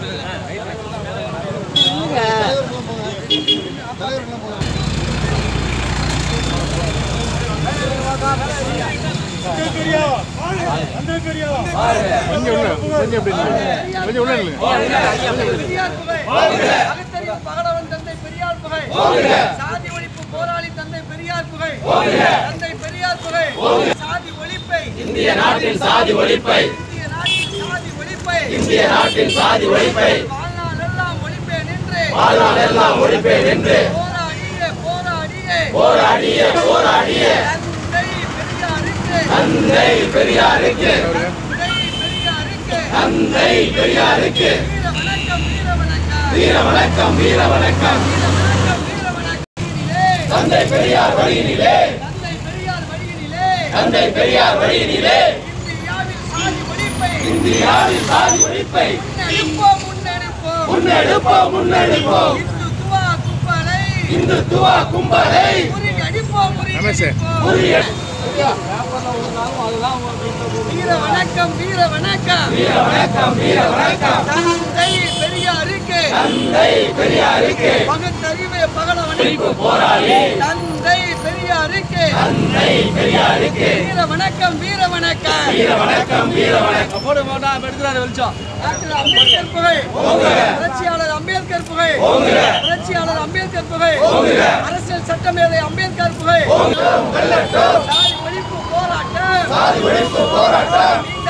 பெரியார் புகை அகத்தறிவு பகலவன் தந்தை பெரியார் புகை சாதி ஒழிப்பு போராளி தந்தை பெரியார் புகை தந்தை பெரியார் புகை சாதி ஒழிப்பை இந்திய நாட்டின் சாதி ஒழிப்பை இந்திய நாட்டின் சாதி ஒழிப்பை இந்திய நாட்டின் சாதி ஒழிப்பை வாழ்நாள் எல்லாம் ஒழிப்பேன் என்று வாழ்நாள் எல்லாம் ஒழிப்பேன் என்று போராடிய போராடிய போராடிய போராடிய தந்தை பெரியாருக்கு தந்தை பெரியாருக்கு தந்தை பெரியாருக்கு தந்தை பெரியாருக்கு வீர வணக்கம் வீர வணக்கம் வீர வணக்கம் வீர வணக்கம் வீர வணக்கம் வீர வணக்கத்தினிலே தந்தை பெரியார் வழியினிலே தந்தை பெரியார் வழியினிலே தந்தை பெரியார் வழியினிலே இந்தியாவில் சாதி ஒழிப்பை இந்தியாவில் சாதி ஒழிப்பை முன்னெடுப்போம் முன்னெடுப்போம் முன்னெடுப்போம் முன்னெடுப்போம் இந்துத்துவா கும்பலை இந்துத்துவா கும்பலை முறியடிப்போம் முறியடிப்போம் முறியடி வீர வணக்கம் வீர வணக்கம் வீர வணக்கம் வீர வணக்கம் தந்தை பெரியாருக்கு தந்தை பெரியாருக்கு பகுத்தறிவு பகலவனை ஒழிப்பு போராளி தந்தை பெரியாருக்கு தந்தை பெரியாருக்கு வீர வணக்கம் வீர வணக்கம் வீர வணக்கம் வீர வணக்கம் டாக்டர் அம்பேத்கர் புகை புரட்சியாளர் அம்பேத்கர் புகை புரட்சியாளர் அம்பேத்கர் புகை அரசியல் சட்டமேதை அம்பேத்கர் புகை சாதி ஒழிப்பு போராட்டம் சாதி ஒழிப்பு போராட்டம் நீங்க